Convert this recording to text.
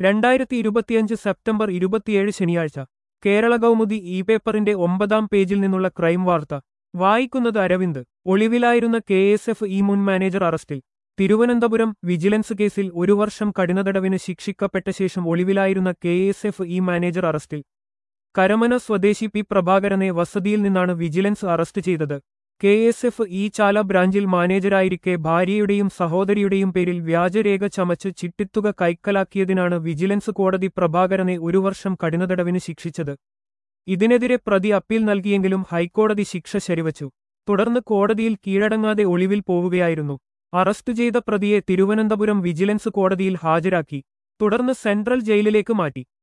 രണ്ടായിരത്തി ഇരുപത്തിയഞ്ച് സെപ്റ്റംബർ ഇരുപത്തിയേഴ് ശനിയാഴ്ച കേരള കൗമുദി ഇ പേപ്പറിന്റെ ഒമ്പതാം പേജിൽ നിന്നുള്ള ക്രൈം വാർത്ത വായിക്കുന്നത് അരവിന്ദ് ഒളിവിലായിരുന്ന കെ എസ് എഫ് ഇ മുൻ മാനേജർ അറസ്റ്റിൽ തിരുവനന്തപുരം വിജിലൻസ് കേസിൽ ഒരു വർഷം കഠിനതടവിന് ശിക്ഷിക്കപ്പെട്ട ശേഷം ഒളിവിലായിരുന്ന K S F E manager അറസ്റ്റിൽ കരമന സ്വദേശി പി പ്രഭാകരനെ വസതിയിൽ നിന്നാണ് വിജിലൻസ് അറസ്റ്റ് ചെയ്തത് K S F E Chala ബ്രാഞ്ചിൽ മാനേജരായിരിക്കെ ഭാര്യയുടെയും സഹോദരിയുടെയും പേരിൽ വ്യാജരേഖ ചമച്ച് ചിട്ടിത്തുക കൈക്കലാക്കിയതിനാണ് വിജിലൻസ് കോടതി പ്രഭാകരനെ ഒരു വർഷം കഠിനതടവിന് ശിക്ഷിച്ചത് ഇതിനെതിരെ പ്രതി അപ്പീൽ നൽകിയെങ്കിലും ഹൈക്കോടതി ശിക്ഷ ശരിവച്ചു തുടർന്ന് കോടതിയിൽ കീഴടങ്ങാതെ ഒളിവിൽ പോവുകയായിരുന്നു അറസ്റ്റ് ചെയ്ത പ്രതിയെ തിരുവനന്തപുരം വിജിലൻസ് കോടതിയിൽ ഹാജരാക്കി തുടർന്ന് സെൻട്രൽ ജയിലിലേക്ക് മാറ്റി